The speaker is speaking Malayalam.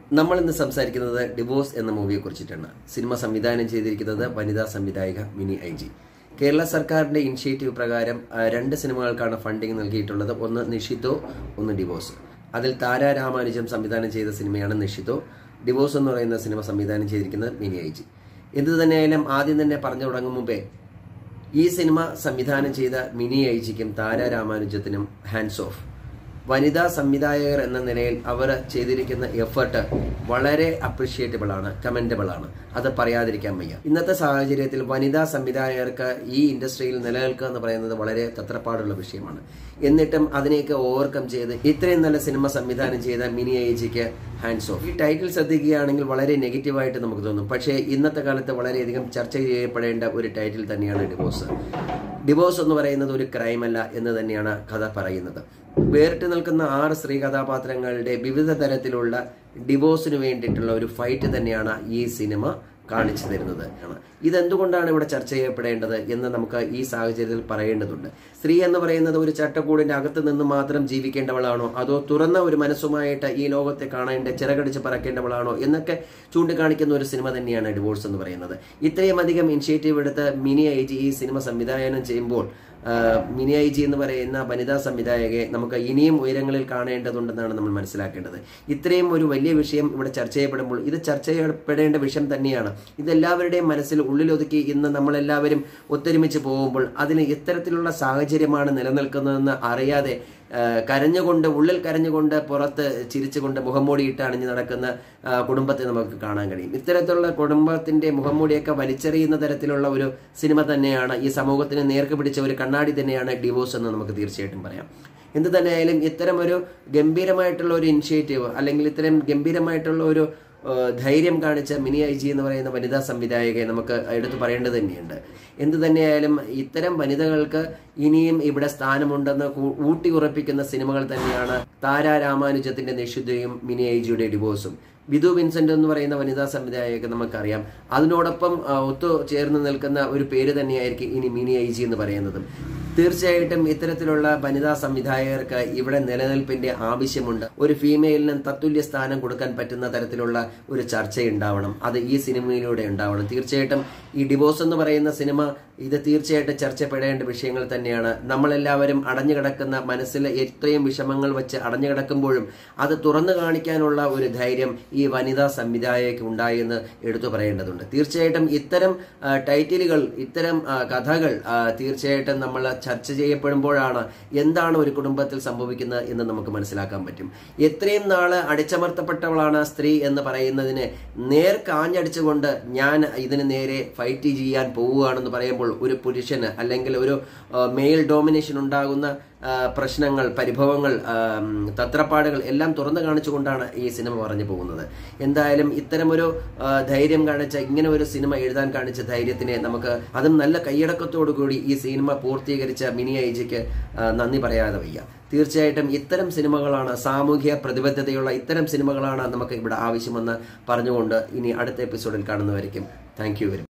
നമ്മൾ ഇന്ന് സംസാരിക്കുന്നത് ഡിവോഴ്സ് എന്ന മൂവിയെ കുറിച്ചിട്ടാണ് സിനിമ സംവിധാനം ചെയ്തിരിക്കുന്നത് വനിതാ സംവിധായിക മിനി ഐ ജി കേരള സർക്കാരിന്റെ ഇനിഷ്യേറ്റീവ് പ്രകാരം ആ, രണ്ട് സിനിമകൾക്കാണ് ഫണ്ടിംഗ് നൽകിയിട്ടുള്ളത് ഒന്ന് നിഷിതോ ഒന്ന് ഡിവോഴ്സ് അതിൽ താര രാമാനുജം സംവിധാനം ചെയ്ത സിനിമയാണ് നിഷിതോ ഡിവോഴ്സ് എന്ന് പറയുന്ന സിനിമ സംവിധാനം ചെയ്തിരിക്കുന്നത് മിനി ഐ ജി എന്തു തന്നെയായാലും ആദ്യം തന്നെ പറഞ്ഞു തുടങ്ങും മുമ്പേ ഈ സിനിമ സംവിധാനം ചെയ്ത മിനി ഐ ജിക്കും താര രാമാനുജത്തിനും ഹാൻഡ്സ് ഓഫ് വനിതാ സംവിധായകർ എന്ന നിലയിൽ അവർ ചെയ്തിരിക്കുന്ന എഫേർട്ട് വളരെ അപ്രിഷിയേറ്റബിൾ ആണ് കമൻറ്റബിൾ ആണ് അത് പറയാതിരിക്കാൻ വയ്യ ഇന്നത്തെ സാഹചര്യത്തിൽ വനിതാ സംവിധായകർക്ക് ഈ ഇൻഡസ്ട്രിയിൽ നിലനിൽക്കുക എന്ന് പറയുന്നത് വളരെ തത്രപ്പാടുള്ള വിഷയമാണ് എന്നിട്ടും അതിനെയൊക്കെ ഓവർകം ചെയ്ത് ഇത്രയും നല്ല സിനിമ സംവിധാനം ചെയ്ത മിനി ഏജിക്ക് ഹാൻഡ്സ് ഓഫ് ഈ ടൈറ്റിൽ ശ്രദ്ധിക്കുകയാണെങ്കിൽ വളരെ നെഗറ്റീവായിട്ട് നമുക്ക് തോന്നും പക്ഷേ ഇന്നത്തെ കാലത്ത് വളരെയധികം ചർച്ച ചെയ്യപ്പെടേണ്ട ഒരു ടൈറ്റിൽ തന്നെയാണ് ഡിവോഴ്സ് ഡിവോഴ്സ് എന്ന് പറയുന്നത് ഒരു ക്രൈം അല്ല എന്ന് തന്നെയാണ് കഥ പറയുന്നത് വേറിട്ട് നിൽക്കുന്ന ആറ് സ്ത്രീ കഥാപാത്രങ്ങളുടെ വിവിധ തരത്തിലുള്ള ഡിവോഴ്സിന് വേണ്ടിയിട്ടുള്ള ഒരു ഫൈറ്റ് തന്നെയാണ് ഈ സിനിമ കാണിച്ചു തരുന്നത് ഇതെന്തുകൊണ്ടാണ് ഇവിടെ ചർച്ച ചെയ്യപ്പെടേണ്ടത് എന്ന് നമുക്ക് ഈ സാഹചര്യത്തിൽ പറയേണ്ടതുണ്ട് സ്ത്രീ എന്ന് പറയുന്നത് ഒരു ചട്ടക്കൂടിന്റെ അകത്ത് നിന്ന് മാത്രം ജീവിക്കേണ്ടവളാണോ അതോ തുറന്ന ഒരു മനസ്സുമായിട്ട് ഈ ലോകത്തെ കാണേണ്ട ചിറകടിച്ച് പറക്കേണ്ടവളാണോ എന്നൊക്കെ ചൂണ്ടിക്കാണിക്കുന്ന ഒരു സിനിമ തന്നെയാണ് ഡിവോഴ്സ് എന്ന് പറയുന്നത് ഇത്രയും അധികം ഇനിഷ്യേറ്റീവ് എടുത്ത് മിനി ഐ ജി ഈ സിനിമ സംവിധാനം ചെയ്യുമ്പോൾ ആ, മിനി ഐ ജി എന്ന് പറയുന്ന വനിതാ സംവിധായകയെ നമുക്ക് ഇനിയും ഉയരങ്ങളിൽ കാണേണ്ടതുണ്ടെന്നാണ് നമ്മൾ മനസ്സിലാക്കേണ്ടത് ഇത്രയും ഒരു വലിയ വിഷയം ഇവിടെ ചർച്ച ചെയ്യപ്പെടുമ്പോൾ ഇത് ചർച്ച ചെയ്യപ്പെടേണ്ട വിഷയം തന്നെയാണ് ഇതെല്ലാവരുടെയും മനസ്സിൽ ഉള്ളിലൊതുക്കി ഇന്ന് നമ്മളെല്ലാവരും ഒത്തൊരുമിച്ച് പോകുമ്പോൾ അതിന് ഇത്തരത്തിലുള്ള സാഹചര്യമാണ് നിലനിൽക്കുന്നതെന്ന് അറിയാതെ ആ, കരഞ്ഞുകൊണ്ട് ഉള്ളിൽ കരഞ്ഞുകൊണ്ട് പുറത്ത് ചിരിച്ചുകൊണ്ട് മുഖംമൂടിയിട്ട് അണിഞ്ഞു നടക്കുന്ന ആ, കുടുംബത്തെ നമുക്ക് കാണാൻ കഴിയും ഇത്തരത്തിലുള്ള കുടുംബത്തിന്റെ മുഖംമൂടിയൊക്കെ വലിച്ചെറിയുന്ന തരത്തിലുള്ള ഒരു സിനിമ തന്നെയാണ് ഈ സമൂഹത്തിന് നേർക്ക് പിടിച്ച ഒരു കണ്ണാടി തന്നെയാണ് ഡിവോഴ്സ് എന്ന് നമുക്ക് തീർച്ചയായിട്ടും പറയാം എന്ത് തന്നെയായാലും ഇത്തരം ഒരു ഗംഭീരമായിട്ടുള്ള ഒരു ഇനിഷ്യേറ്റീവ് അല്ലെങ്കിൽ ഇത്തരം ഗംഭീരമായിട്ടുള്ള ഒരു ആ, ധൈര്യം കാണിച്ച മിനി ഐ ജി എന്ന് പറയുന്ന വനിതാ സംവിധായകയെ നമുക്ക് എടുത്തു പറയേണ്ടത് തന്നെയുണ്ട് എന്ത് തന്നെയായാലും ഇത്തരം വനിതകൾക്ക് ഇനിയും ഇവിടെ സ്ഥാനമുണ്ടെന്ന് കൂ- ഊട്ടി ഉറപ്പിക്കുന്ന സിനിമകൾ തന്നെയാണ് താര രാമാനുജത്തിന്റെ നിഷിദ്ധയും മിനി ഐ ജിയുടെ ഡിവോഴ്സും വിധു വിൻസെന്റ് എന്ന് പറയുന്ന വനിതാ സംവിധായക നമുക്കറിയാം അതിനോടൊപ്പം ആ, ഒത്തു ചേർന്ന് നിൽക്കുന്ന ഒരു പേര് തന്നെയായിരിക്കും ഇനി മിനി ഐ ജി എന്ന് പറയുന്നതും തീർച്ചയായിട്ടും ഇത്തരത്തിലുള്ള വനിതാ സംവിധായകർക്ക് ഇവിടെ നിലനിൽപ്പിന്റെ ആവശ്യമുണ്ട് ഒരു ഫീമെയിലിന് തത്തുല്യ സ്ഥാനം കൊടുക്കാൻ പറ്റുന്ന തരത്തിലുള്ള ഒരു ചർച്ച ഉണ്ടാവണം അത് ഈ സിനിമയിലൂടെ ഉണ്ടാവണം തീർച്ചയായിട്ടും ഈ ഡിവോഴ്സ് എന്ന് പറയുന്ന സിനിമ ഇത് തീർച്ചയായിട്ടും ചർച്ചപ്പെടേണ്ട വിഷയങ്ങൾ തന്നെയാണ് നമ്മളെല്ലാവരും അടഞ്ഞു കിടക്കുന്ന മനസ്സിൽ എത്രയും വിഷമങ്ങൾ വെച്ച് അടഞ്ഞു കിടക്കുമ്പോഴും അത് തുറന്നു കാണിക്കാനുള്ള ഒരു ധൈര്യം ഈ വനിതാ സംവിധായകയ്ക്ക് ഉണ്ടായി എന്ന് എടുത്തു പറയേണ്ടതുണ്ട് തീർച്ചയായിട്ടും ഇത്തരം ആ, ടൈറ്റിലുകൾ ഇത്തരം ആ, കഥകൾ ആ, തീർച്ചയായിട്ടും നമ്മൾ ചർച്ച ചെയ്യപ്പെടുമ്പോഴാണ് എന്താണ് ഒരു കുടുംബത്തിൽ സംഭവിക്കുന്നത് എന്ന് നമുക്ക് മനസ്സിലാക്കാൻ പറ്റും എത്രയും നാള് അടിച്ചമർത്തപ്പെട്ടവളാണ് സ്ത്രീ എന്ന് പറയുന്നതിനെ നേർ കാഞ്ഞടിച്ചുകൊണ്ട് ഞാൻ ഇതിന് നേരെ ഫൈറ്റ് ചെയ്യാൻ പോവുകയാണെന്ന് പറയുമ്പോൾ ഒരു പുരുഷന് അല്ലെങ്കിൽ ഒരു മെയിൽ ഡോമിനേഷൻ ഉണ്ടാകുന്ന ആ, പ്രശ്നങ്ങൾ പരിഭവങ്ങൾ ആ, ഉം, തത്രപ്പാടുകൾ എല്ലാം തുറന്നു കാണിച്ചുകൊണ്ടാണ് ഈ സിനിമ പറഞ്ഞു പോകുന്നത് എന്തായാലും ഇത്തരമൊരു ആ, ധൈര്യം കാണിച്ച ഇങ്ങനെ ഒരു സിനിമ എഴുതാൻ കാണിച്ച ധൈര്യത്തിനെ നമുക്ക് അതും നല്ല കൈയടക്കത്തോടു കൂടി ഈ സിനിമ പൂർത്തീകരിച്ച മിനി ഐജിക്ക് ആ, നന്ദി പറയാതെ വയ്യ തീർച്ചയായിട്ടും ഇത്തരം സിനിമകളാണ് സാമൂഹ്യ പ്രതിബദ്ധതയുള്ള ഇത്തരം സിനിമകളാണ് നമുക്ക് ഇവിടെ ആവശ്യമെന്ന് പറഞ്ഞുകൊണ്ട് ഇനി അടുത്ത എപ്പിസോഡിൽ കാണുന്നവരേക്കും താങ്ക് യു വെരി